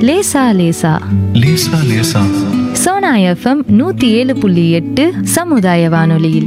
லேசா லேசா லேசா லேசா சோனா எஃப்எம் நூத்தி ஏழு புள்ளி எட்டு சமுதாய வானொலியில்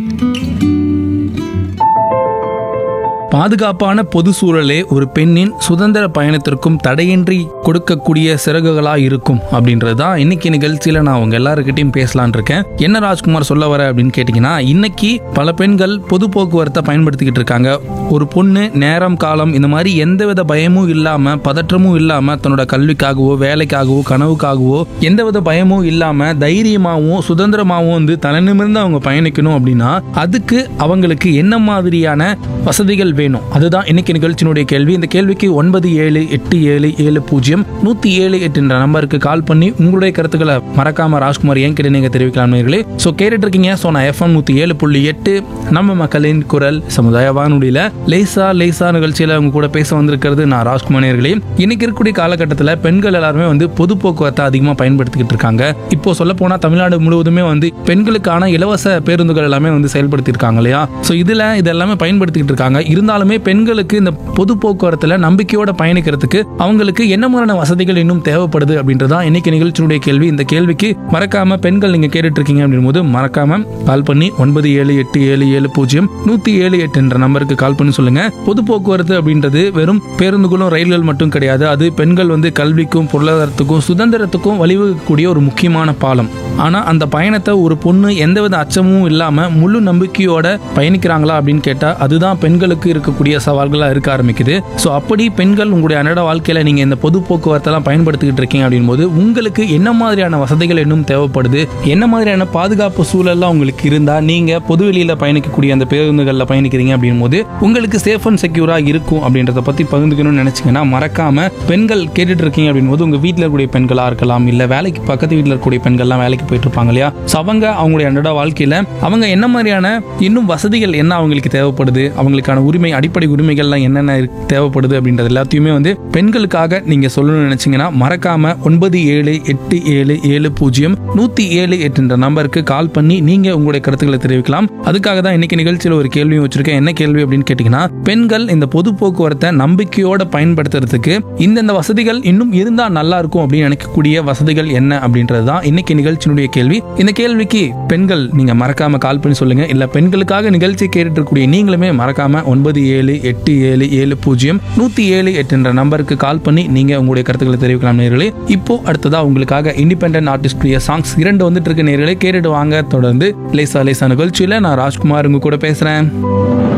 பாதுகாப்பான பொது சூழலே ஒரு பெண்ணின் சுதந்திர பயணத்திற்கும் தடையின்றி கொடுக்கக்கூடிய சிறகுகளா இருக்கும் அப்படின்றது தான் இன்னைக்கு நிகழ்ச்சியில நான் உங்க எல்லாருக்கிட்டையும் பேசலான் இருக்கேன் என்ன ராஜ்குமார் சொல்ல வர அப்படின்னு கேட்டீங்கன்னா இன்னைக்கு பல பெண்கள் பொது போக்குவரத்தை பயன்படுத்திக்கிட்டு இருக்காங்க ஒரு பொண்ணு நேரம் காலம் இந்த மாதிரி எந்தவித பயமும் இல்லாம பதற்றமும் இல்லாம தன்னோட கல்விக்காகவோ வேலைக்காகவோ கனவுக்காகவோ எந்தவித பயமும் இல்லாம தைரியமாகவும் சுதந்திரமாகவும் வந்து தலைநிமிர்ந்து அவங்க பயணிக்கணும் அப்படின்னா அதுக்கு அவங்களுக்கு என்ன மாதிரியான வசதிகள் வேணும் அதுதான் இன்னைக்கு நிகழ்ச்சியினுடைய கேள்வி இந்த கேள்விக்கு ஒன்பது ஏழு எட்டு ஏழு ஏழு பூஜ்ஜியம் நூத்தி ஏழு எட்டு என்ற நம்பருக்கு கால் பண்ணி உங்களுடைய கருத்துக்களை மறக்காம ராஜ்குமார் ஏன் கிட்ட நீங்க தெரிவிக்கலாம் நேர்களே ஸோ கேட்டுட்டு இருக்கீங்க ஸோ நான் எஃப்எம் நூத்தி ஏழு புள்ளி எட்டு நம்ம மக்களின் குரல் சமுதாய வானொலியில லேசா லேசா நிகழ்ச்சியில அவங்க கூட பேச வந்திருக்கிறது நான் ராஜ்குமார் நேர்களே இன்னைக்கு இருக்கக்கூடிய காலகட்டத்தில் பெண்கள் எல்லாருமே வந்து பொது போக்குவரத்தை அதிகமாக பயன்படுத்திக்கிட்டு இருக்காங்க இப்போ சொல்ல போனா தமிழ்நாடு முழுவதுமே வந்து பெண்களுக்கான இலவச பேருந்துகள் எல்லாமே வந்து செயல்படுத்தி இருக்காங்க இல்லையா ஸோ இதுல இதெல்லாமே பயன்படுத்திக்கிட்டு இருக்காங்க இருந்தாலுமே பெண்களுக்கு இந்த பொது போக்குவரத்துல நம்பிக்கையோட பயணிக்கிறதுக்கு அவங்களுக்கு என்ன மாதிரியான வசதிகள் இன்னும் தேவைப்படுது அப்படின்றதான் இன்னைக்கு நிகழ்ச்சியினுடைய கேள்வி இந்த கேள்விக்கு மறக்காம பெண்கள் நீங்க கேட்டுட்டு இருக்கீங்க அப்படின் போது மறக்காம கால் பண்ணி ஒன்பது ஏழு எட்டு ஏழு ஏழு பூஜ்ஜியம் நூத்தி ஏழு எட்டு என்ற நம்பருக்கு கால் பண்ணி சொல்லுங்க பொது போக்குவரத்து அப்படின்றது வெறும் பேருந்துகளும் ரயில்கள் மட்டும் கிடையாது அது பெண்கள் வந்து கல்விக்கும் பொருளாதாரத்துக்கும் சுதந்திரத்துக்கும் வழிவகுக்கக்கூடிய ஒரு முக்கியமான பாலம் ஆனா அந்த பயணத்தை ஒரு பொண்ணு எந்தவித அச்சமும் இல்லாம முழு நம்பிக்கையோட பயணிக்கிறாங்களா அப்படின்னு கேட்டா அதுதான் பெண்களுக்கு இருக்கக்கூடிய சவால்களா இருக்க ஆரம்பிக்குது ஸோ அப்படி பெண்கள் உங்களுடைய அன்றாட வாழ்க்கையில நீங்க இந்த பொது போக்குவரத்தெல்லாம் பயன்படுத்திக்கிட்டு இருக்கீங்க அப்படின் போது உங்களுக்கு என்ன மாதிரியான வசதிகள் இன்னும் தேவைப்படுது என்ன மாதிரியான பாதுகாப்பு சூழல்லாம் உங்களுக்கு இருந்தா நீங்க பொதுவெளியில பயணிக்கக்கூடிய அந்த பேருந்துகளில் பயணிக்கிறீங்க அப்படின் போது உங்களுக்கு சேஃப் அண்ட் செக்யூரா இருக்கும் அப்படின்றத பத்தி பகிர்ந்துக்கணும்னு நினைச்சீங்கன்னா மறக்காம பெண்கள் கேட்டுட்டு இருக்கீங்க அப்படின் போது உங்க வீட்டில் இருக்கக்கூடிய பெண்களா இருக்கலாம் இல்ல வேலைக்கு பக்கத்து வீட்டில் இருக்கக்கூடிய பெண்கள்லாம் வேலைக்கு போயிட்டு இருப்பாங்க இல்லையா ஸோ அவங்க அவங்களுடைய அன்றாட வாழ்க்கையில அவங்க என்ன மாதிரியான இன்னும் வசதிகள் என்ன அவங்களுக்கு தேவைப்படுது அவங்களுக்கான உரிமை அடிப்படை உரிமைகள்லாம் என்னென்ன இருக்கு- தேவைப்படுது அப்படின்றது எல்லாத்தையுமே வந்து பெண்களுக்காக நீங்க சொல்லணும்னு நினைச்சீங்கன்னா மறக்காம ஒன்பது ஏழு எட்டு ஏழு ஏழு பூஜ்ஜியம் நூத்தி ஏழு எட்டு என்ற நம்பருக்கு கால் பண்ணி நீங்க உங்களுடைய கருத்துக்களை தெரிவிக்கலாம் அதுக்காக தான் இன்னைக்கு நிகழ்ச்சியில் ஒரு கேள்வியும் வச்சிருக்கேன் என்ன கேள்வி அப்படின்னு கேட்டீங்கன்னா பெண்கள் இந்த பொது போக்குவரத்தை நம்பிக்கையோட பயன்படுத்துறதுக்கு இந்தந்த வசதிகள் இன்னும் இருந்தா நல்லா இருக்கும் அப்படின்னு நினைக்கக்கூடிய வசதிகள் என்ன அப்படின்றது தான் இன்னைக்கு நிகழ்ச்சியினுடைய கேள்வி இந்த கேள்விக்கு பெண்கள் நீங்க மறக்காம கால் பண்ணி சொல்லுங்க இல்ல பெண்களுக்காக நிகழ்ச்சி கேட்டுட்டு இருக்கக்கூடிய நீங்களுமே மறக்காம ஒன்பது ஏழு எட்டு ஏழு ஏழு பூஜ்ஜியம் நூத்தி ஏழு எட்டு என்ற நம்பருக்கு கால் பண்ணி நீங்க உங்களுடைய கருத்துக்களை தெரிவிக்கலாம் நேர்களே இப்போ அடுத்ததா உங்களுக்காக இண்டிபெண்டன்ட் ஆர்டிஸ்ட் சாங்ஸ் இரண்டு வந்துட்டு இருக்க நேர்களே கேட்டுட்டு வாங்க தொடர்ந்து லேசா லேசா நிகழ்ச்சியில நான் ராஜ்குமார் உங்க கூட பேசுறேன்